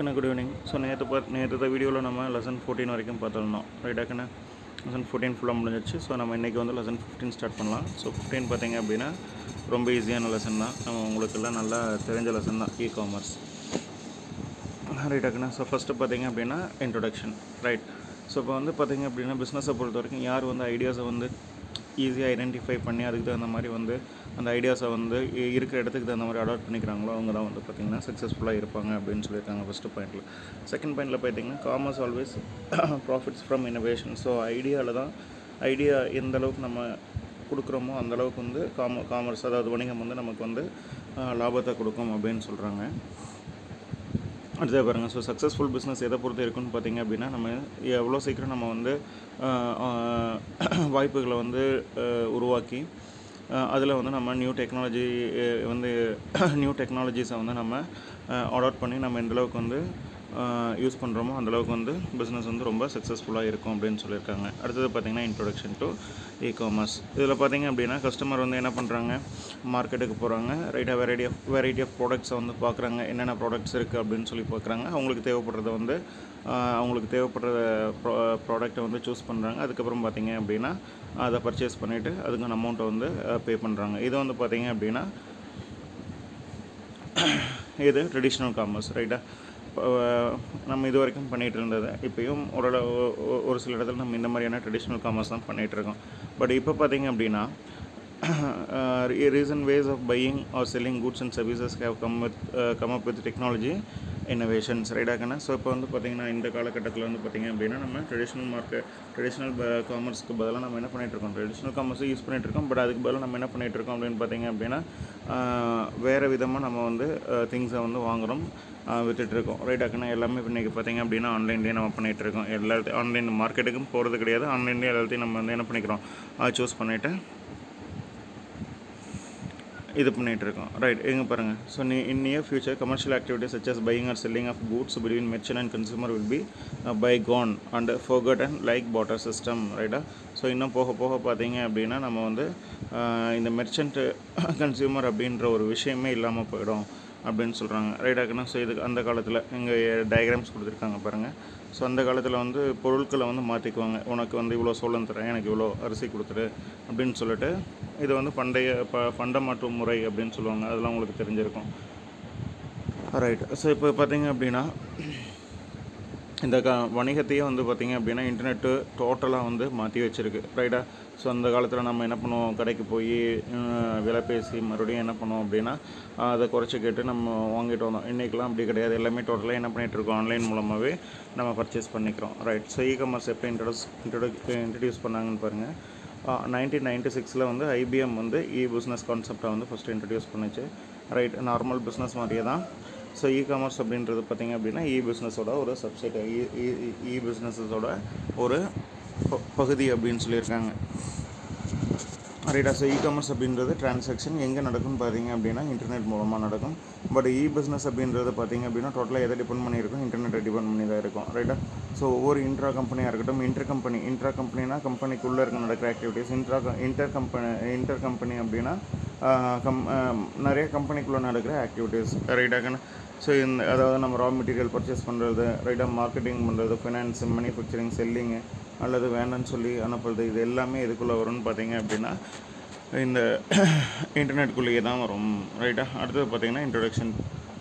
கண்ணா good evening so நேற்று பார்த்து நேற்று வீடியோவில் நம்ம லெசன் ஃபோர்டீன் வரைக்கும் பார்த்துருந்தோம் ரைட்டா கண்ணா லெசன் ஃபோர்டீன் ஃபுல்லாக முடிஞ்சிச்சு ஸோ நம்ம இன்றைக்கி வந்து லெசன் ஃபிஃப்டீன் ஸ்டார்ட் பண்ணலாம் ஸோ ஃபிஃப்டீன் பார்த்தீங்க அப்படின்னா ரொம்ப ஈஸியான லெசன் தான் நம்ம உங்களுக்கெல்லாம் நல்லா தெரிஞ்ச லெசன் தான் இ காமர்ஸ் ரைட் ஆக்குண்ணா ஸோ ஃபஸ்ட்டு பார்த்தீங்க அப்படின்னா இன்ட்ரொடக்ஷன் ரைட் ஸோ இப்போ வந்து பார்த்தீங்க அப்படின்னா பிஸ்னஸை பொறுத்த வரைக்கும் யார் வந்து ஐடியாஸை வந்து ஈஸியாக ஐடென்டிஃபை பண்ணி அதுக்கு தகுந்த மாதிரி வந்து அந்த ஐடியாஸை வந்து இ- இருக்கிற இடத்துக்கு தகுந்த மாதிரி அடாப்ட் பண்ணிக்கிறாங்களோ அவங்க தான் வந்து பார்த்திங்கன்னா சக்ஸஸ்ஃபுல்லாக இருப்பாங்க அப்படின்னு சொல்லியிருக்காங்க ஃபஸ்ட்டு பாயிண்டில் செகண்ட் பாயிண்டில் பார்த்தீங்கன்னா commerce always profits from innovation so ஐடியாவில் தான் ஐடியா எந்த அளவுக்கு நம்ம கொடுக்குறோமோ அந்த அளவுக்கு வந்து காம காமர்ஸ் அதாவது வணிகம் வந்து நமக்கு வந்து ஆஹ், லாபத்தை கொடுக்கும் அப்படின்னு சொல்கிறாங்க அடுத்தது பாருங்கள் ஸோ சக்ஸஸ்ஃபுல் பிஸ்னஸ் எதை பொறுத்து இருக்குன்னு பார்த்தீங்க அப்படின்னா நம்ம எவ்வளோ சீக்கிரம் நம்ம வந்து ஆஹ், ஆஹ், வாய்ப்புகளை வந்து ஆஹ், உருவாக்கி அதில் வந்து நம்ம நியூ டெக்னாலஜி வந்து நியூ டெக்னாலஜிஸை வந்து நம்ம அடாப்ட் பண்ணி நம்ம எந்த அளவுக்கு வந்து யூஸ் பண்ணுறோமோ அந்தளவுக்கு வந்து பிஸ்னஸ் வந்து ரொம்ப சக்ஸஸ்ஃபுல்லாக இருக்கும் அப்படின்னு சொல்லியிருக்காங்க அடுத்தது பார்த்திங்கன்னா இன்ட்ரொடக்ஷன் டு இ காமர்ஸ் இதில் பார்த்தீங்க அப்படின்னா கஸ்டமர் வந்து என்ன பண்ணுறாங்க மார்க்கெட்டுக்கு போகிறாங்க ரைட்டாக வெரைட்டி ஆஃப் வெரைட்டி ஆஃப் ப்ராடக்ட்ஸை வந்து பார்க்குறாங்க என்னென்ன ப்ராடக்ட்ஸ் இருக்குது அப்படின்னு சொல்லி பார்க்குறாங்க அவங்களுக்கு தேவைப்படுறத வந்து ஆஹ், அவங்களுக்கு தேவைப்படுற ப்ரா ப்ராடக்ட்டை வந்து சூஸ் பண்ணுறாங்க அதுக்கப்புறம் பார்த்தீங்க அப்படின்னா அதை பர்ச்சேஸ் பண்ணிவிட்டு அதுக்கான அமௌண்ட்டை வந்து பே பண்ணுறாங்க இது வந்து பார்த்தீங்க அப்படின்னா இது ட்ரெடிஷ்னல் காமர்ஸ் ரைட்டா நம்ம இது வரைக்கும் பண்ணிகிட்டு இருந்தது இப்போயும் ஓரளவு ஒ- ஒரு சில இடத்துல நம்ம இந்த மாதிரியான ட்ரெடிஷ்னல் காமர்ஸ் தான் பண்ணிகிட்டு இருக்கோம் பட் இப்போ பார்த்தீங்க அப்படின்னா reason ways of buying or selling goods and services have come with come up with technology innovations ரைடாக்கண்ணா ஸோ இப்போ வந்து பார்த்திங்கன்னா இந்த காலகட்டத்தில் வந்து பார்த்திங்க அப்படின்னா நம்ம ட்ரெடிஷ்னல் மார்க்கெட் ட்ரெடிஷ்னல் காமர்ஸ்க்கு பதிலாக நம்ம என்ன பண்ணிட்டு இருக்கோம் ட்ரெடிஷ்னல் காமர்ஸை யூஸ் பண்ணிட்டு இருக்கோம் பட் அதுக்கு பதிலாக நம்ம என்ன பண்ணிட்டு இருக்கோம் அப்படின்னு பார்த்தீங்க அப்படின்னா ஆஹ், வேறு விதமாக நம்ம வந்து திங்ஸை வந்து வாங்குகிறோம் வித்துட்டு இருக்கோம் ரைட் அக்கண்ணா எல்லாமே இப்போ இன்றைக்கி பார்த்தீங்க அப்படின்னா ஆன்லைன்லேயே நம்ம பண்ணிகிட்டு இருக்கோம் எல்லா ஆன்லைன் மார்க்கெட்டுக்கும் போகிறது கிடையாது ஆன்லைன்லேயே எல்லாத்தையும் நம்ம வந்து என்ன பண்ணிக்கிறோம் சூஸ் பண்ணிவிட்டு இது பண்ணிகிட்டு இருக்கோம் ரைட் எங்கே பாருங்கள் ஸோ நீ in near future commercial activities such as buying or selling of goods between merchant and consumer will be bygone and forgot and like barter system ரைட்டா ஸோ இன்னும் போக போக பார்த்தீங்க அப்படின்னா நம்ம வந்து ஆஹ், இந்த மெர்ச்சன்ட்டு கன்சியூமர் அப்படின்ற ஒரு விஷயமே இல்லாமல் போயிடும் அப்படின்னு சொல்கிறாங்க ரைட்டாக்குன்னா ஸோ இதுக்கு அந்த காலத்தில் இங்கே டயக்ராம்ஸ் கொடுத்துருக்காங்க பாருங்கள் ஸோ அந்த காலத்தில் வந்து பொருட்களை வந்து மாற்றிக்குவாங்க உனக்கு வந்து இவ்வளோ சோளம் தரேன் எனக்கு இவ்வளோ அரிசி கொடுத்துரு அப்படின்னு சொல்லிட்டு இது வந்து பண்டைய ப பண்ட மாற்றும் முறை அப்படின்னு சொல்லுவாங்க அதெல்லாம் உங்களுக்கு தெரிஞ்சிருக்கும் ரைட் ஸோ இப்போ பார்த்தீங்க அப்படின்னா இந்த க வணிகத்தையே வந்து பார்த்திங்க அப்படின்னா இன்டர்நெட்டு டோட்டலாக வந்து மாற்றி வச்சுருக்கு ரைட்டா ஸோ அந்த காலத்தில் நம்ம என்ன பண்ணுவோம் கடைக்கு போய் விலை பேசி மறுபடியும் என்ன பண்ணுவோம் அப்படின்னா ஆஹ், அதை குறைச்சி கேட்டு நம்ம வாங்கிட்டு வந்தோம் இன்றைக்கெலாம் அப்படி கிடையாது எல்லாமே டோட்டலாக என்ன பண்ணிகிட்டு இருக்கோம் ஆன்லைன் மூலமாகவே நம்ம பர்ச்சேஸ் பண்ணிக்கிறோம் ரைட் ஸோ இ காமர்ஸ் எப்போ இன்ட்ரடியூஸ் இன்ட்ரடியூ இன்ட்ரடியூஸ் பண்ணாங்கன்னு பாருங்கள் நைன்டீன் நைன்டி சிக்ஸில் வந்து ஐபிஎம் வந்து இ பிஸ்னஸ் கான்செப்டை வந்து ஃபஸ்ட்டு இன்ட்ரடியூஸ் பண்ணுச்சு ரைட் நார்மல் பிஸ்னஸ் மாதிரியே தான் ஸோ இ காமர்ஸ் அப்படின்றது பார்த்திங்க அப்படின்னா இ பிஸ்னஸோட ஒரு சப்செட் இ பிஸ்னஸஸோட ஒரு ப- பகுதி அப்படின்னு சொல்லியிருக்காங்க ரைட்டா ஸோ இ காமர்ஸ் அப்படின்றது டிரான்சாக்ஷன் எங்கே நடக்கும்னு பார்த்தீங்க அப்படின்னா இன்டர்நெட் மூலமாக நடக்கும் பட் இ பிஸ்னஸ் அப்படின்றது பார்த்தீங்க அப்படின்னா டோட்டலாக எதை டிபெண்ட் பண்ணியிருக்கும் இன்டர்நெட்டை டிபெண்ட் பண்ணி தான் இருக்கும் ரைட்டா ஸோ ஒவ்வொரு இன்ட்ரா கம்பெனியாக இருக்கட்டும் இன்டர் கம்பெனி இன்ட்ரா கம்பெனினா கம்பெனிக்குள்ளே இருக்க நடக்கிற activities intra inter company inter company அப்படின்னா ஆஹ், கம் ஆஹ், நிறைய கம்பெனிக்குள்ளே நடக்கிற ஆக்டிவிட்டீஸ் ரைட்டாக ஸோ இந்த அதாவது நம்ம ரா மெட்டீரியல் பர்ச்சேஸ் பண்ணுறது ரைட்டாக மார்க்கெட்டிங் பண்ணுறது ஃபினான்ஸ் மேனுஃபேக்சரிங் செல்லிங்கு அல்லது வேண்டாம்னு சொல்லி அனுப்புறது இது எல்லாமே எதுக்குள்ளே வரும்னு பார்த்தீங்க அப்படின்னா இந்த இன்டர்நெட்குள்ளேயே தான் வரும் ரைட்டா அடுத்தது பார்த்தீங்கன்னா இன்ட்ரொடக்ஷன்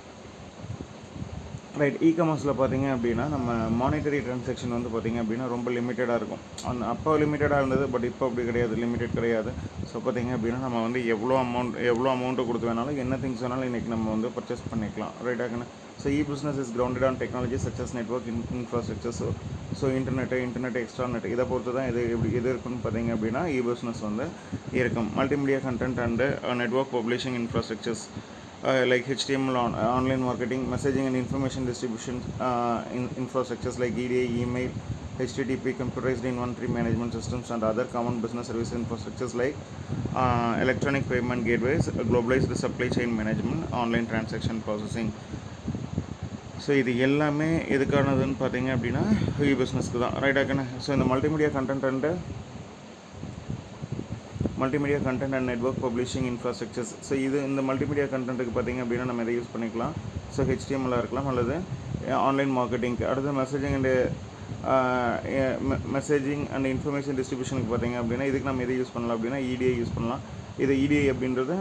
ரைட் இ காமர்ஸில் பார்த்தீங்க அப்படின்னா நம்ம மானிட்டரி டிரான்சாக்ஷன் வந்து பார்த்தீங்க அப்படின்னா ரொம்ப லிமிட்டடாக இருக்கும் அந்த அப்போ லிமிட்டடாக இருந்தது பட் இப்போ அப்படி கிடையாது லிமிட்டட் கிடையாது ஸோ பார்த்தீங்க அப்படின்னா நம்ம வந்து எவ்வளோ அமௌண்ட் எவ்வளோ அமௌண்ட்டை கொடுத்து வேணாலும் என்ன திங்ஸ் வேணாலும் இன்றைக்கி நம்ம வந்து பர்ச்சேஸ் பண்ணிக்கலாம் ரைட்டாகண்ணா so e business is grounded on technology such as network in infrastructure so so internet internet extra net இதை பொறுத்து தான் இது எப்படி எது இருக்குன்னு பார்த்தீங்க அப்படின்னா இ பிஸ்னஸ் வந்து இருக்கும் multimedia content and network publishing infrastructures uh, like HTML on uh, online marketing, messaging and information distribution uh, in infrastructures like EDA, email, HTTP, computerized inventory management systems, and other common business service infrastructures like uh, electronic payment gateways, uh, globalized supply chain management, online transaction processing. So இது எல்லாமே எதுக்கானதுன்னு பார்த்தீங்க அப்படின்னா e பிஸ்னஸ்க்கு தான் ரைட்டாக்கண்ணே so இந்த multimedia content and multimedia content and network publishing infrastructures so இது இந்த மல்டிமீடியா கண்டென்ட்டுக்கு பார்த்தீங்க அப்படின்னா நம்ம இதை யூஸ் பண்ணிக்கலாம் ஸோ ஹெச்டிஎம்எல்லாக இருக்கலாம் அல்லது ஆன்லைன் மார்க்கெட்டிங்க்கு அடுத்து messaging and messaging and information டிஸ்ட்ரிபியூஷனுக்கு பார்த்தீங்க அப்படின்னா இதுக்கு நம்ம எதை யூஸ் பண்ணலாம் அப்படின்னா இடிஐ யூஸ் பண்ணலாம் இது இடிஐ அப்படின்றது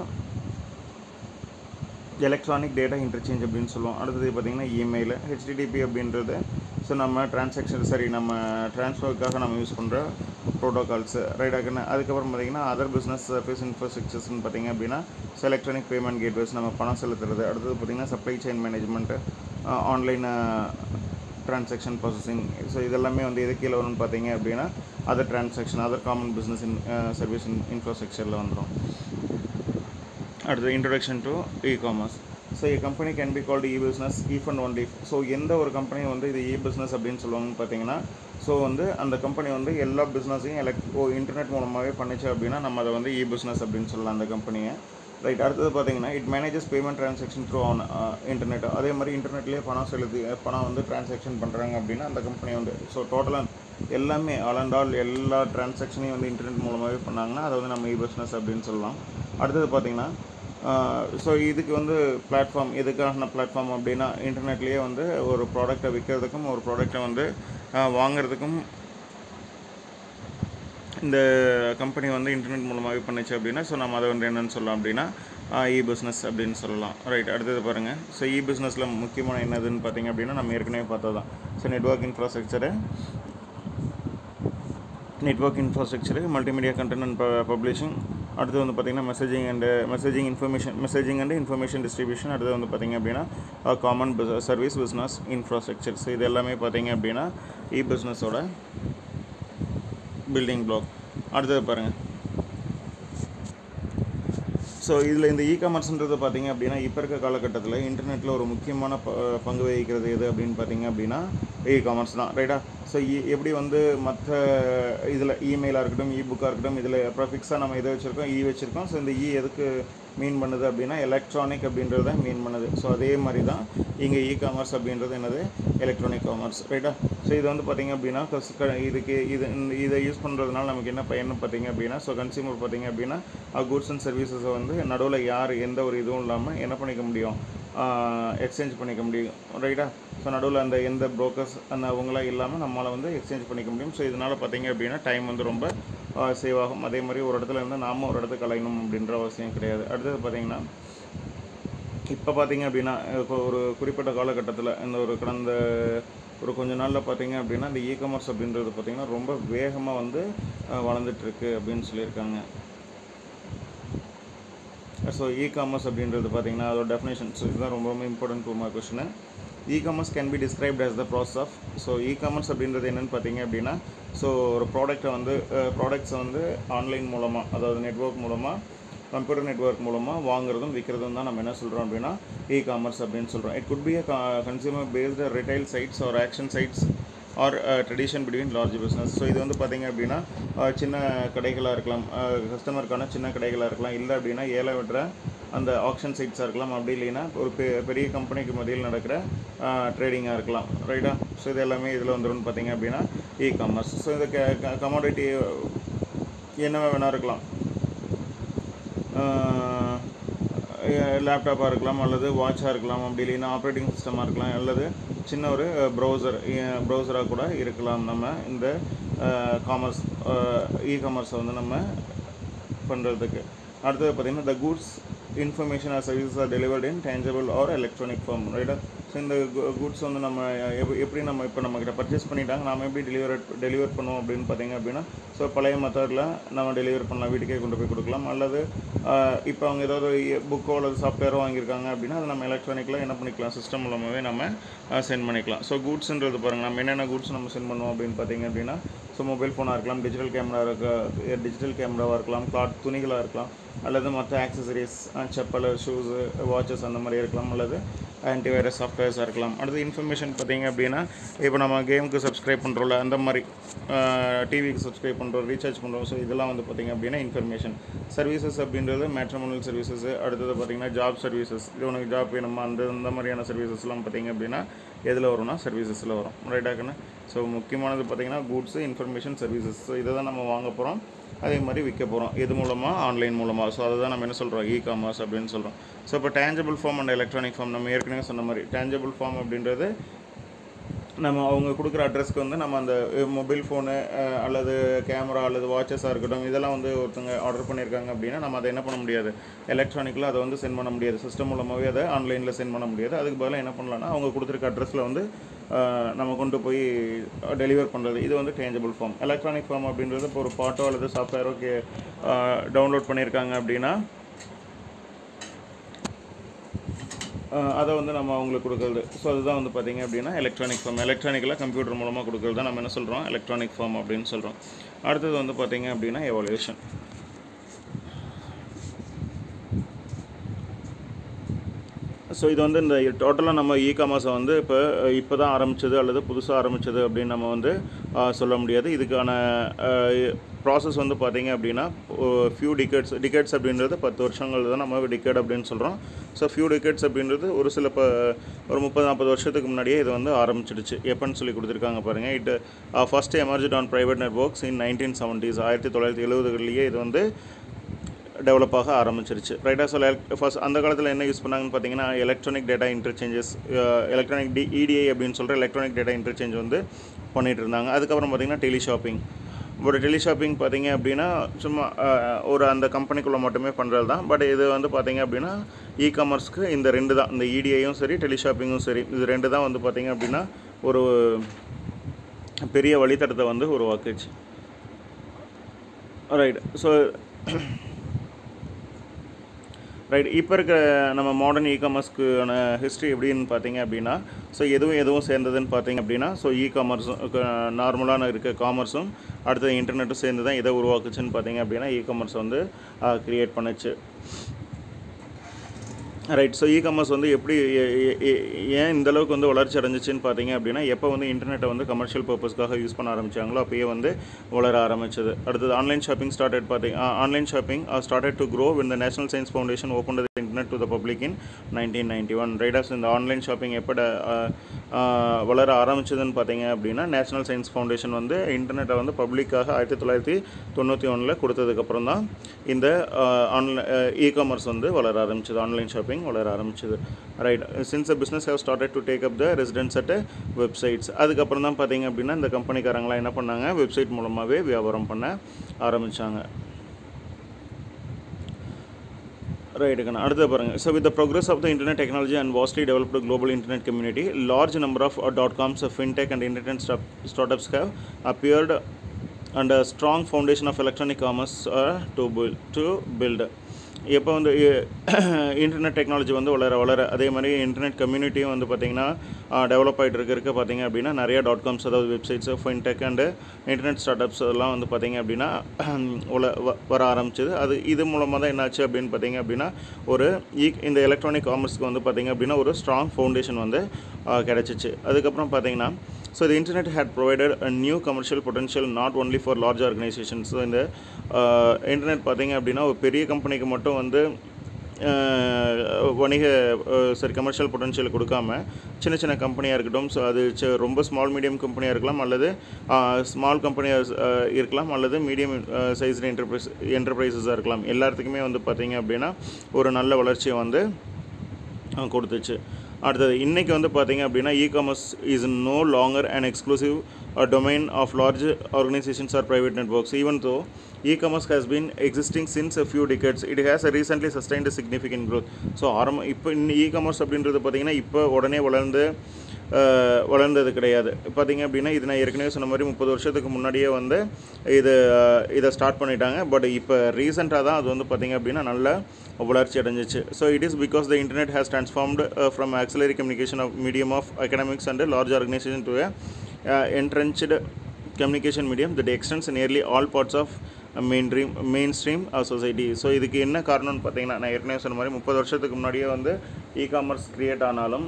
எலக்ட்ரானிக் டேட்டா இன்டர்சேஞ்ச் அப்படின்னு சொல்லுவோம் அடுத்தது பார்த்தீங்கன்னா இமெயில் ஹெச்டிடிபி அப்படின்றது ஸோ நம்ம டிரான்சாக்ஷன் சரி நம்ம ட்ரான்ஸ்ஃபருக்காக நம்ம யூஸ் பண்ணுற ப்ரோட்டோகால்ஸு ரைட் ஆகுன்னு அதுக்கப்புறம் பார்த்தீங்கன்னா அதர் பிஸ்னஸ் சர்வீஸ் இன்ஃப்ராஸ்ட்ரக்சர்ஸ்னு பார்த்தீங்க அப்படின்னா ஸோ எலக்ட்ரானிக் பேமெண்ட் கேட்வேஸ் நம்ம பணம் செலுத்துறது அடுத்தது பார்த்தீங்கன்னா supply chain management online transaction processing so இதெல்லாமே வந்து எது கீழே வரும்னு பார்த்தீங்க அப்படின்னா other transaction other common business in service in இன்ஃப்ராஸ்ட்ரக்சரில் வந்துடும் அடுத்து introduction to e commerce so e company can be called e business if and only so எந்த ஒரு கம்பெனி வந்து இது இ பிஸ்னஸ் அப்படின்னு சொல்லுவாங்கன்னு பார்த்தீங்கன்னா ஸோ வந்து அந்த கம்பெனி வந்து எல்லா பிஸ்னஸையும் எலக்ட் ஓ இன்டர்நெட் மூலமாகவே பண்ணிச்சு அப்படின்னா நம்ம அதை வந்து இ பிஸ்னஸ் அப்படின்னு சொல்லலாம் அந்த கம்பெனியை ரைட் அடுத்தது பார்த்தீங்கன்னா it manages payment transaction through on internet அதே மாதிரி இன்டர்நெட்லேயே பணம் செலுத்தி பணம் வந்து ட்ரான்சாக்ஷன் பண்ணுறாங்க அப்படின்னா அந்த கம்பெனி வந்து ஸோ டோட்டலாக எல்லாமே ஆல் அண்ட் ஆல் எல்லா ட்ரான்சாக்ஷனையும் வந்து இன்டர்நெட் மூலமாகவே பண்ணாங்கன்னா அதை வந்து நம்ம இ பிஸ்னஸ் அப்படின்னு சொல்லலாம் அடுத்தது பார்த்தீங்கன்னா ஸோ இதுக்கு வந்து பிளாட்ஃபார்ம் எதுக்கான பிளாட்ஃபார்ம் அப்படின்னா இன்டர்நெட்லேயே வந்து ஒரு ப்ராடக்ட்டை விற்கிறதுக்கும் ஒரு ப்ராடக்ட்டை வந்து வாங்குறதுக்கும் இந்த கம்பெனி வந்து இன்டர்நெட் மூலமாகவே பண்ணுச்சு அப்படின்னா ஸோ நம்ம அதை வந்து என்னென்னு சொல்லலாம் அப்படின்னா இ பிஸ்னஸ் அப்படின்னு சொல்லலாம் ரைட் அடுத்தது பாருங்கள் ஸோ இ பிஸ்னஸில் முக்கியமான என்னதுன்னு பார்த்தீங்க அப்படின்னா நம்ம ஏற்கனவே பார்த்தது தான் so network infrastructure network infrastructure multimedia content and publishing அடுத்து வந்து பார்த்திங்கன்னா messaging and messaging information messaging and information distribution அடுத்து வந்து பார்த்திங்க அப்படின்னா common service business infrastructure so இது எல்லாமே பார்த்திங்க அப்படின்னா இ பிஸ்னஸோட பில்டிங் பிளாக் அடுத்தது பாருங்கள் ஸோ இதில் இந்த இ காமர்ஸ்ன்றது பார்த்தீங்க அப்படின்னா இப்போ இருக்க காலகட்டத்தில் இன்டர்நெட்டில் ஒரு முக்கியமான ப பங்கு வகிக்கிறது எது அப்படின்னு பார்த்தீங்க அப்படின்னா இ காமர்ஸ் தான் ரைட்டா ஸோ எப்படி வந்து மற்ற இதில் இமெயிலாக இருக்கட்டும் இ புக்காக இருக்கட்டும் இதில் ப்ரொஃபிக்ஸாக நம்ம இதை வச்சுருக்கோம் இ வச்சுருக்கோம் ஸோ இந்த இ எதுக்கு மீன் பண்ணுது அப்படின்னா எலக்ட்ரானிக் அப்படின்றத மீன் பண்ணுது ஸோ அதே மாதிரி தான் இங்கே இ காமர்ஸ் அப்படின்றது என்னது எலக்ட்ரானிக் காமர்ஸ் ரைட்டா ஸோ இது வந்து பார்த்திங்க அப்படின்னா கஸ்- க- இதுக்கு இது இந்த- இதை யூஸ் பண்ணுறதுனால நமக்கு என்ன பயன் பார்த்தீங்க அப்படின்னா ஸோ கன்சியூமர் பார்த்தீங்க அப்படின்னா குட்ஸ் அண்ட் சர்வீசஸை வந்து நடுவில் யார் எந்த ஒரு இதுவும் இல்லாமல் என்ன பண்ணிக்க முடியும் எக்ஸ்சேஞ்ச் பண்ணிக்க முடியும் ரைட்டா ஸோ நடுவில் அந்த எந்த brokers அந்த அவங்களாம் இல்லாமல் நம்மளால் வந்து எக்ஸ்சேஞ்ச் பண்ணிக்க முடியும் ஸோ இதனால் பார்த்தீங்க அப்படின்னா டைம் வந்து ரொம்ப சேவ் ஆகும் அதே மாதிரி ஒரு இடத்துல இருந்து நாம ஒரு இடத்துக்கு அலையணும் அப்படின்ற அவசியம் கிடையாது அடுத்தது பார்த்தீங்கன்னா இப்போ பார்த்தீங்க அப்படின்னா இப்போ ஒரு குறிப்பிட்ட காலகட்டத்தில் இந்த ஒரு கடந்த ஒரு கொஞ்ச நாளில் பார்த்தீங்க அப்படின்னா இந்த இ காமர்ஸ் அப்படின்றது பார்த்தீங்கன்னா ரொம்ப வேகமாக வந்து அஹ், வளர்ந்துட்டுருக்கு அப்படின்னு சொல்லியிருக்காங்க ஸோ இ காமர்ஸ் அப்படின்றது பார்த்தீங்கன்னா அதோட டெஃபினேஷன்ஸ் இதுதான் ரொம்ப ரொம்ப important to mark question e commerce can be described as the process of so e commerce அப்படின்றது என்னென்னு பார்த்தீங்க அப்படின்னா ஸோ ஒரு ப்ராடக்ட்டை வந்து ப்ராடக்ட்ஸை வந்து ஆன்லைன் மூலமாக அதாவது நெட்வொர்க் மூலமாக கம்ப்யூட்டர் நெட்வொர்க் மூலமாக வாங்குறதும் விற்கிறதும் தான் நம்ம என்ன சொல்கிறோம் அப்படின்னா இ காமர்ஸ் அப்படின்னு சொல்கிறோம் it could be a consumer based retail sites or auction sites or tradition between large business so இது வந்து பார்த்தீங்க அப்படின்னா அஹ், சின்ன கடைகளாக இருக்கலாம் கஸ்டமருக்கான சின்ன கடைகளாக இருக்கலாம் இல்லை அப்படின்னா ஏழை விடுற அந்த ஆக்ஷன் சைட்ஸாக இருக்கலாம் அப்படி இல்லைன்னா ஒரு பெ பெரிய கம்பெனிக்கு மத்தியில் நடக்கிற ட்ரேடிங்காக இருக்கலாம் ரைட்டா ஸோ இது எல்லாமே இதில் வந்துடும் பார்த்தீங்க அப்படின்னா இ காமர்ஸ் ஸோ இந்த கமாடிட்டி என்ன வேணா இருக்கலாம் லேப்டாப்பாக இருக்கலாம் அல்லது வாட்சாக இருக்கலாம் அப்படி இல்லைன்னா ஆப்ரேட்டிங் சிஸ்டமாக இருக்கலாம் அல்லது சின்ன ஒரு ப்ரௌசர் ப்ரௌசராக கூட இருக்கலாம் நம்ம இந்த காமர்ஸ் இ காமர்ஸை வந்து நம்ம பண்ணுறதுக்கு அடுத்தது பார்த்திங்கன்னா the goods information or services are delivered in tangible or electronic form ரைட்டா ஸோ இந்த குட்ஸ் வந்து நம்ம எப் எப்படி நம்ம இப்போ நம்மக்கிட்ட பர்ச்சேஸ் பண்ணிட்டாங்க நாம எப்படி டெலிவர் டெலிவர் பண்ணுவோம் அப்படின்னு பார்த்தீங்க அப்படின்னா ஸோ பழைய மெத்தடில் நம்ம டெலிவர் பண்ணலாம் வீட்டுக்கே கொண்டு போய் கொடுக்கலாம் அல்லது இப்போ அவங்க ஏதாவது புக்கோ அல்லது சாஃப்ட்வேரோ வாங்கியிருக்காங்க அப்படின்னா அதை நம்ம எலக்ட்ரானிக்கில் என்ன பண்ணிக்கலாம் சிஸ்டம் மூலமாகவே நம்ம சென்ட் பண்ணிக்கலாம் ஸோ குட்ஸ்ன்றது பாருங்கள் நம்ம என்னென்ன குட்ஸ் நம்ம சென்ட் பண்ணுவோம் அப்படின்னு பார்த்தீங்க அப்படின்னா ஸோ மொபைல் ஃபோனாக இருக்கலாம் டிஜிட்டல் கேமரா இருக்க டிஜிட்டல் கேமராவாக இருக்கலாம் கிளாத் துணிகளாக இருக்கலாம் அல்லது மற்ற ஆக்சசரிஸ் செப்பல் ஷூஸு வாட்சஸ் அந்த மாதிரி இருக்கலாம் அல்லது ஆன்டிவைரஸ் சாஃப்ட்வேர்ஸாக இருக்கலாம் அடுத்து இன்ஃபர்மேஷன் பார்த்தீங்க அப்படின்னா இப்போ நம்ம கேமுக்கு சப்ஸ்கிரைப் பண்ணுறோம்ல அந்த மாதிரி டிவிக்கு சப்ஸ்கிரைப் பண்ணுறோம் ரீசார்ஜ் பண்ணுறோம் ஸோ இதெல்லாம் வந்து பார்த்திங்க அப்படின்னா இன்ஃபர்மேஷன் சர்வீசஸ் அப்படின்றது மேட்ரமோனல் சர்வீசஸ் அடுத்தது பார்த்திங்கன்னா ஜாப் சர்வீசஸ் இது உனக்கு ஜாப் வேணுமா அந்த இந்த மாதிரியான சர்வீசஸ்லாம் பார்த்திங்க அப்படின்னா எதில் வரும்னா சர்வீசஸில் வரும் ரைட்டாக்குன்னு ஸோ முக்கியமானது பார்த்திங்கன்னா கூட்ஸு இன்ஃபர்மேஷன் சர்வீசஸ் ஸோ இதை தான் நம்ம வாங்க போகிறோம் அதே மாதிரி விற்க போகிறோம் எது மூலமாக ஆன்லைன் மூலமாக ஸோ அதை தான் நம்ம என்ன சொல்கிறோம் இ காமர்ஸ் அப்படின்னு சொல்கிறோம் ஸோ இப்போ tangible form and electronic form நம்ம ஏற்கனவே சொன்ன மாதிரி டேஞ்சபிள் ஃபார்ம் அப்படின்றது நம்ம அவங்க கொடுக்குற அட்ரஸ்க்கு வந்து நம்ம அந்த மொபைல் ஃபோனு அல்லது கேமரா அல்லது வாட்சஸாக இருக்கட்டும் இதெல்லாம் வந்து ஒருத்தங்க ஆர்டர் பண்ணியிருக்காங்க அப்படின்னா நம்ம அதை என்ன பண்ண முடியாது எலக்ட்ரானிக்கில் அதை வந்து சென்ட் பண்ண முடியாது சிஸ்டம் மூலமாகவே அதை ஆன்லைனில் சென்ட் பண்ண முடியாது அதுக்கு பதிலாக என்ன பண்ணலாம்னா அவங்க கொடுத்துருக்க அட்ரஸில் வந்து அஹ், நம்ம கொண்டு போய் டெலிவர் பண்ணுறது இது வந்து டேஞ்சபிள் ஃபார்ம் எலக்ட்ரானிக் ஃபார்ம் அப்படின்றது இப்போ ஒரு பாட்டோ அல்லது சாஃப்ட்வேரோ கே டவுன்லோட் பண்ணியிருக்காங்க அப்படின்னா அஹ் அதை வந்து நம்ம அவங்களுக்கு கொடுக்குறது ஸோ அதுதான் வந்து பார்த்தீங்க அப்படின்னா எலக்ட்ரானிக் ஃபார்ம் எலக்ட்ரானிக்கில் கம்ப்யூட்டர் மூலமாக கொடுக்குறது தான் நம்ம என்ன சொல்கிறோம் எலக்ட்ரானிக் ஃபார்ம் அப்படின்னு சொல்கிறோம் அடுத்தது வந்து பார்த்தீங்க அப்படின்னா எவாலுவேஷன் ஸோ இது வந்து இந்த டோட்டலாக நம்ம இ காமர்ஸை வந்து இப்போ இப்போ தான் ஆரம்பிச்சது அல்லது புதுசாக ஆரம்பிச்சது அப்படின்னு நம்ம வந்து ஆஹ், சொல்ல முடியாது இதுக்கான ப்ராசஸ் வந்து பார்த்தீங்க அப்படின்னா ஃபியூ டிக்கெட்ஸ் டிக்கெட்ஸ் அப்படின்றது பத்து வருஷங்கள் தான் நம்ம டிக்கெட் அப்படின்னு சொல்கிறோம் ஸோ ஃபியூ டிக்கெட்ஸ் அப்படின்றது ஒரு சில இப்போ ஒரு முப்பது நாற்பது வருஷத்துக்கு முன்னாடியே இது வந்து ஆரம்பிச்சிடுச்சு எப்போன்னு சொல்லி கொடுத்துருக்காங்க பாருங்கள் it first emerged on private networks in nineteen seventies ஆயிரத்தி தொள்ளாயிரத்தி எழுபதுகளிலேயே இது வந்து டெவலப் ஆக ஆரம்பிச்சிருச்சு ரைட்டாக ஸோ ஃபர்ஸ்ட் அந்த காலத்தில் என்ன யூஸ் பண்ணாங்கன்னு பார்த்தீங்கன்னா electronic data interchanges electronic D EDI அப்படின்னு சொல்கிற எலக்ட்ரானிக் டேட்டா இன்டர்சேஞ்ச் வந்து பண்ணிகிட்டு இருந்தாங்க அதுக்கப்புறம் பார்த்தீங்கன்னா டெலி ஷாப்பிங் ஒரு டெலி ஷாப்பிங் பார்த்தீங்க அப்படின்னா சும்மா அஹ், ஒரு அந்த கம்பெனிக்குள்ளே மட்டுமே பண்ணுறது தான் பட் இது வந்து பார்த்தீங்க அப்படின்னா இ காமர்ஸ்க்கு இந்த ரெண்டு தான் இந்த இடிஐயும் சரி டெலி ஷாப்பிங்கும் சரி இது ரெண்டு தான் வந்து பார்த்தீங்க அப்படின்னா ஒரு பெரிய வழித்தடத்தை வந்து உருவாக்குச்சு ரைட் ஸோ ரைட் இப்போ இருக்க நம்ம மாடர்ன் இ காமர்ஸ்க்கான ஹிஸ்ட்ரி எப்படின்னு பார்த்தீங்க அப்படின்னா ஸோ எதுவும் எதுவும் சேர்ந்ததுன்னு பார்த்தீங்க அப்படின்னா ஸோ இ காமர்ஸும் நார்மலான இருக்க காமர்ஸும் அடுத்தது இன்டர்நெட்டும் சேர்ந்து தான் எதை உருவாக்குச்சுன்னு பார்த்தீங்க அப்படின்னா இ காமர்ஸ் வந்து க்ரியேட் பண்ணுச்சு ரைட் ஸோ இ காமர்ஸ் வந்து எப்படி ஏ- ஏ- ஏ- ஏன் இந்த அளவுக்கு வந்து வளர்ச்சி அடைஞ்சிச்சுன்னு பார்த்தீங்க அப்படின்னா எப்போ வந்து இன்டர்நெட்டை வந்து கமர்ஷியல் பர்பஸ்க்காக யூஸ் பண்ண ஆரம்பிச்சாங்களோ அப்பயே வந்து வளர ஆரம்பிச்சது அடுத்தது ஆன்லைன் ஷாப்பிங் ஸ்டார்டட் பார்த்தீங்க online shopping started to grow when the National Science Foundation open the internet to the public in nineteen ninety one ரைடர்ஸ் இந்த ஆன்லைன் ஷாப்பிங் எப்போ வளர ஆரம்பிச்சதுன்னு பார்த்தீங்க அப்படின்னா நேஷனல் சயின்ஸ் ஃபவுண்டேஷன் வந்து இன்டர்நெட்டை வந்து பப்ளிக்காக ஆயிரத்தி தொள்ளாயிரத்தி தொண்ணூற்றி ஒன்றில் கொடுத்ததுக்கப்புறம் தான் இந்த ஆன்லைன் இ காமர்ஸ் வந்து வளர ஆரம்பிச்சது ஆன்லைன் ஷாப்பிங் வளர ஆரம்பிச்சது right since the business have started to take up the residence at websites அதுக்கப்புறம் தான் பார்த்தீங்க அப்படின்னா இந்த கம்பெனிக்காரங்களாம் என்ன பண்ணாங்க வெப்சைட் மூலமாகவே வியாபாரம் பண்ண ஆரம்பித்தாங்க ரைட்டுக்கண்ணா அடுத்து பாருங்கள் so with the progress of the internet technology and vastly developed global internet community large number of dot coms fintech and internet stop startups have appeared and a strong foundation of electronic commerce uh, to build to build எப்போ வந்து internet technology வந்து வளர வளர அதே மாதிரி internet கம்யூனிட்டியும் வந்து பார்த்திங்கன்னா develop ஆகிட்டு இருக்க இருக்க பார்த்தீங்க அப்படின்னா நிறைய டாட் காம்ஸ் அதாவது websites fintech and internet startups அதெல்லாம் வந்து பார்த்திங்க அப்படின்னா உல வ- வர ஆரம்பிச்சது அது இது மூலமாக தான் என்னாச்சு அப்படின்னு பார்த்தீங்க அப்படின்னா ஒரு ஈ இந்த எலக்ட்ரானிக் காமர்ஸ்க்கு வந்து பார்த்திங்க அப்படின்னா ஒரு ஸ்ட்ராங் ஃபவுண்டேஷன் வந்து ஆஹ், கிடைச்சிச்சு அதுக்கப்புறம் பார்த்தீங்கன்னா so the internet had provided a new commercial potential not only for large organizations so இந்த இன்டர்நெட் பார்த்தீங்க அப்படின்னா ஒரு பெரிய கம்பெனிக்கு மட்டும் வந்து ஆஹ், வணிக ஆஹ், சரி கமர்ஷியல் பொட்டன்ஷியல் கொடுக்காம சின்ன சின்ன கம்பெனியாக இருக்கட்டும் ஸோ அது சி- ரொம்ப ஸ்மால் மீடியம் கம்பெனியாக இருக்கலாம் அல்லது ஸ்மால் கம்பெனியாக இருக்கலாம் அல்லது மீடியம் சைஸ் என்டர்பிரைஸ் என்டர்பிரைசஸாக இருக்கலாம் எல்லாத்துக்குமே வந்து பார்த்தீங்க அப்படின்னா ஒரு நல்ல வளர்ச்சியை வந்து அஹ் கொடுத்துச்சு அடுத்தது இன்றைக்கி வந்து பார்த்தீங்க அப்படின்னா e commerce is no longer and exclusive domain of large organizations or private networks even though e commerce has been existing since a few decades it has recently sustained a significant growth so ஆரம்ப இப்போ இ commerce அப்படின்றது பார்த்தீங்கன்னா இப்போ உடனே வளர்ந்து அஹ், வளர்ந்தது கிடையாது பார்த்தீங்க அப்படின்னா இது நான் ஏற்கனவே சொன்ன மாதிரி முப்பது வருஷத்துக்கு முன்னாடியே வந்து இது அஹ், இதை ஸ்டார்ட் பண்ணிட்டாங்க பட் இப்போ ரீசெண்டாக தான் அது வந்து பார்த்தீங்க அப்படின்னா நல்ல வளர்ச்சி அடைஞ்சிச்சு so it is because the internet has transformed uh, from auxiliary communication of medium of academics and a large organization to a uh, entrenched communication medium that extends nearly all parts of main dream main stream society so இதுக்கு என்ன காரணம்னு பார்த்தீங்கன்னா நான் ஏற்கனவே சொன்ன மாதிரி முப்பது வருஷத்துக்கு முன்னாடியே வந்து இ காமர்ஸ் க்ரியேட் ஆனாலும்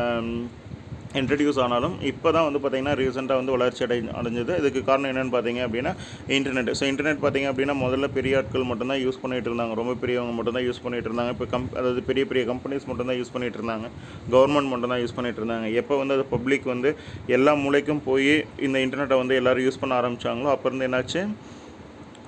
இன்ட்ரடியூஸ் ஆனாலும் இப்போ தான் வந்து பார்த்திங்கன்னா ரீசெண்டாக வந்து வளர்ச்சி அடை அடைஞ்சது இதுக்கு காரணம் என்னென்னு பார்த்தீங்க அப்படின்னா இன்டர்நெட் ஸோ இன்டர்நெட் பார்த்தீங்க அப்படின்னா முதல்ல பெரிய ஆட்கள் மட்டும்தான் யூஸ் பண்ணிட்டு இருந்தாங்க ரொம்ப பெரியவங்க மட்டும்தான் யூஸ் பண்ணிட்டு இருந்தாங்க இப்போ கம் அதாவது பெரிய பெரிய கம்பெனிஸ் மட்டும்தான் யூஸ் பண்ணிட்டு இருந்தாங்க கவர்மெண்ட் மட்டும்தான் யூஸ் பண்ணிட்டு இருந்தாங்க எப்போ வந்து அது பப்ளிக் வந்து எல்லா மூலைக்கும் போய் இந்த இன்டர்நெட்டை வந்து எல்லோரும் யூஸ் பண்ண ஆரம்பித்தாங்களோ அப்போ இருந்து என்னாச்சு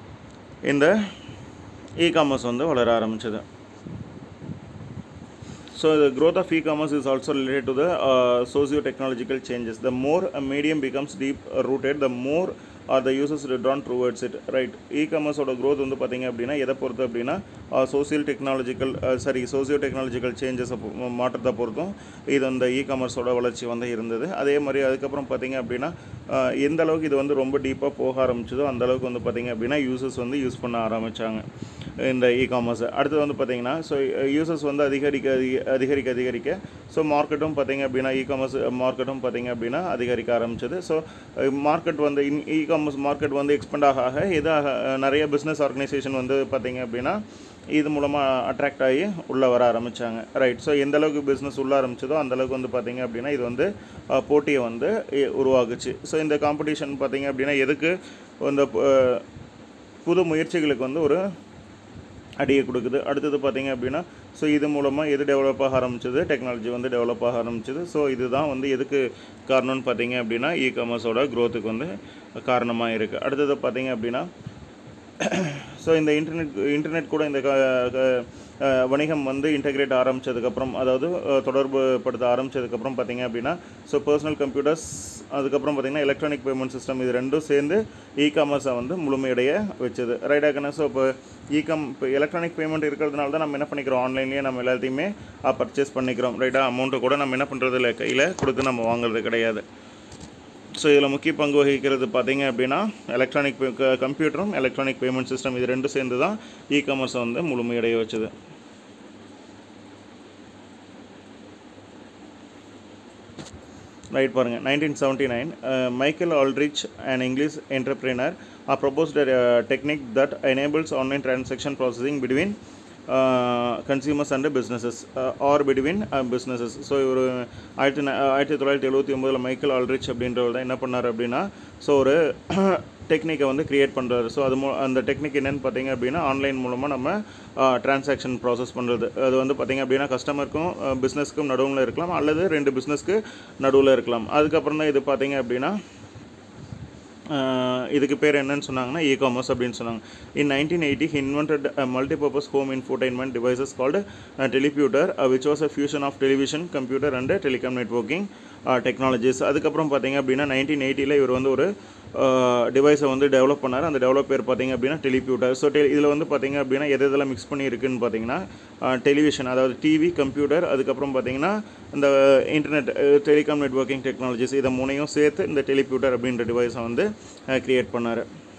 இந்த இ காமர்ஸ் வந்து வளர ஆரம்பிச்சது So the growth of e-commerce is also related to the uh, socio-technological changes. The more a medium becomes deep rooted, the more are the users drawn towards it. Right. E-commerce ஓட growth வந்து பார்த்தீங்க அப்படின்னா எதை பொறுத்து அப்படின்னா social technological sorry socio technological சேஞ்சஸை மாற்றத்தை பொறுத்தும் இது அந்த இ-காமர்ஸோட வளர்ச்சி வந்து இருந்தது அதே மாதிரி அதுக்கப்புறம் பார்த்தீங்க அப்படின்னா uh, எந்த அளவுக்கு இது வந்து ரொம்ப டீப்பாக போக ஆரம்பிச்சதோ அந்த அளவுக்கு வந்து பார்த்தீங்க அப்படின்னா யூசர்ஸ் வந்து யூஸ் பண்ண ஆரம்பித்தாங்க இந்த இ-காமர்ஸ் அடுத்து வந்து பார்த்தீங்கன்னா ஸோ யூசர்ஸ் வந்து அதிகரிக்க அதிக- அதிகரிக்க அதிகரிக்க ஸோ மார்க்கெட்டும் பார்த்தீங்க அப்படின்னா இ-காமர்ஸ் மார்க்கெட்டும் பார்த்தீங்க அப்படின்னா அதிகரிக்க ஆரம்பிச்சது ஸோ மார்க்கெட் வந்து இ-காமர்ஸ் மார்க்கெட் வந்து எக்ஸ்பெண்ட் ஆக ஆக இதாக நிறைய பிஸ்னஸ் ஆர்கனைசேஷன் வந்து பார்த்தீங்க அப்படின்னா இது மூலமாக அட்ராக்ட் ஆகி உள்ளே வர ஆரம்பித்தாங்க ரைட் ஸோ எந்த அளவுக்கு பிஸ்னஸ் உள்ள ஆரம்பிச்சதோ அந்த அளவுக்கு வந்து பார்த்தீங்க அப்படின்னா இது வந்து அஹ், போட்டியை வந்து இ- உருவாக்குச்சு ஸோ இந்த காம்படிஷன் பார்த்தீங்க அப்படின்னா எதுக்கு இந்த அஹ், புது முயற்சிகளுக்கு வந்து ஒரு அடியை கொடுக்குது அடுத்தது பார்த்தீங்க அப்படின்னா ஸோ இது மூலமாக எது டெவலப் ஆக ஆரம்பிச்சது டெக்னாலஜி வந்து டெவலப் ஆக ஆரம்பிச்சது ஸோ இதுதான் வந்து எதுக்கு காரணம்னு பார்த்தீங்க அப்படின்னா இ காமர்ஸோட க்ரோத்துக்கு வந்து காரணமாக இருக்குது அடுத்தது பார்த்தீங்க அப்படின்னா ஸோ இந்த இன்டர்நெட் இன்டர்நெட் கூட இந்த க- க- அஹ் வணிகம் வந்து இன்டகிரேட் ஆரம்பிச்சதுக்கப்புறம் அதாவது அஹ், தொடர்பு படுத்த ஆரம்பிச்சதுக்கப்புறம் பார்த்தீங்க அப்படின்னா ஸோ பர்சனல் கம்ப்யூட்டர்ஸ் அதுக்கப்புறம் பார்த்தீங்கன்னா எலக்ட்ரானிக் பேமெண்ட் சிஸ்டம் இது ரெண்டும் சேர்ந்து இ காமர்ஸை வந்து முழுமையடைய வச்சது ரைட்டாக்கண்ணா ஸோ இப்போ இ கம் இப்போ எலக்ட்ரானிக் பேமெண்ட் இருக்கிறதுனால தான் நம்ம என்ன பண்ணிக்கிறோம் ஆன்லைன்லேயே நம்ம எல்லாத்தையுமே பர்ச்சேஸ் பண்ணிக்கிறோம் ரைட்டா அமௌண்ட்டை கூட நம்ம என்ன பண்ணுறது இல்லை கையில் கொடுத்து நம்ம வாங்குறது கிடையாது ஸோ இதில் முக்கிய பங்கு வகிக்கிறது பார்த்தீங்க அப்படின்னா எலக்ட்ரானிக் கம்ப்யூட்டரும் எலக்ட்ரானிக் பேமெண்ட் சிஸ்டம் இது ரெண்டும் சேர்ந்து தான் இ காமர்ஸை வந்து முழுமையடைய வச்சது ரைட் பாருங்கள் nineteen seventy nine Michael Aldrich and English entrepreneur or proposed technique that enables online transaction processing between consumers and businesses or between businesses so ஒரு ஆயிரத்தி ந- ஆயிரத்தி தொள்ளாயிரத்தி எழுபத்தி ஒம்போதில் மைக்கேல் ஆல்ரிச் அப்படின்றவர் தான் என்ன பண்ணார் அப்படின்னா ஸோ ஒரு டெக்னிக்கை வந்து கிரியேட் பண்ணுறாரு ஸோ அது மூ அந்த டெக்னிக் என்னன்னு பார்த்தீங்க அப்படின்னா ஆன்லைன் மூலமாக நம்ம டிரான்சாக்ஷன் ப்ராசஸ் பண்ணுறது அது வந்து பார்த்தீங்க அப்படின்னா கஸ்டமருக்கும் பிஸ்னஸ்க்கும் நடுவில் இருக்கலாம் அல்லது ரெண்டு பிஸ்னஸ்க்கு நடுவில் இருக்கலாம் அதுக்கப்புறம் தான் இது பார்த்தீங்க அப்படின்னா ஆஹ் இதுக்கு பேர் என்னன்னு சொன்னாங்கன்னா இ காமர்ஸ் அப்படின்னு சொன்னாங்க in nineteen eighty invented multipurpose home infotainment devices called teleputer which was a fusion of television computer and telecom networking technologies அதுக்கப்புறம் பார்த்தீங்க அப்படின்னா நைன்டீன் எயிட்டியில் இவர் வந்து ஒரு டிவைஸை வந்து டெவலப் பண்ணார் அந்த டெவலப் பேர் பார்த்தீங்க அப்படின்னா டெலிபியூட்டர் ஸோ டெ இதில் வந்து பார்த்தீங்க அப்படின்னா எது எதெல்லாம் மிக்ஸ் பண்ணி இருக்குன்னு பார்த்தீங்கன்னா டெலிவிஷன் அதாவது டிவி கம்ப்யூட்டர் அதுக்கப்புறம் பார்த்தீங்கன்னா இந்த இன்டர்நெட் டெலிகாம் நெட்வொர்க்கிங் டெக்னாலஜிஸ் இதை மூணையும் சேர்த்து இந்த டெலிபியூட்டர் அப்படின்ற டிவைஸை வந்து கிரியேட் பண்ணார்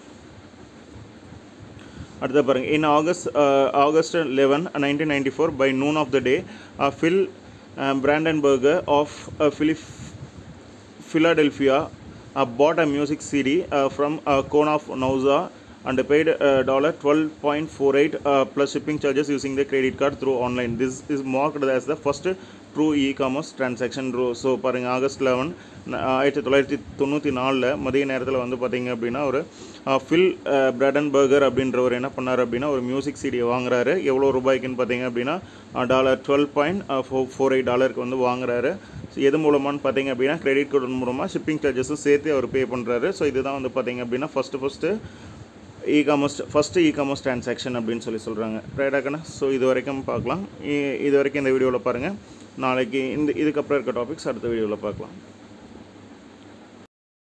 அடுத்த பாருங்க in August August eleven nineteen ninety four by noon of the day Phil Brandenburger of Phil Philadelphia uh, bought a music CD uh, from uh, Kona of Nauza and paid uh, dollar 12.48 uh, plus shipping charges using the credit card through online. This is marked as the first true e commerce transaction ரோ so பாருங்கள் August eleven ஆயிரத்தி தொள்ளாயிரத்தி தொண்ணூற்றி நாலில் மதிய நேரத்தில் வந்து பார்த்தீங்க அப்படின்னா ஒரு ஃபில் பிரெடன்பர்கர் அப்படின்றவர் என்ன பண்ணார் அப்படின்னா ஒரு மியூசிக் சிடியை வாங்குறாரு எவ்வளோ ரூபாய்க்குன்னு பார்த்தீங்க அப்படின்னா dollar twelve point four four eight டாலருக்கு வந்து வாங்குறாரு ஸோ எது மூலமான்னு பார்த்தீங்க அப்படின்னா கிரெடிட் கார்டு மூலமாக ஷிப்பிங் சார்ஜஸும் சேர்த்து அவர் பே பண்ணுறாரு ஸோ இதுதான் வந்து பார்த்தீங்க அப்படின்னா first first e commerce first e commerce transaction அப்படின்னு சொல்லி சொல்கிறாங்க ரைட்டாக்கண்ணா ஸோ இது வரைக்கும் பார்க்கலாம் இ- இது வரைக்கும் இந்த வீடியோவில் பாருங்கள் நாளைக்கு இந்த இதுக்கப்புறம் இருக்க டாபிக்ஸ் அடுத்த வீடியோவில் பார்க்கலாம்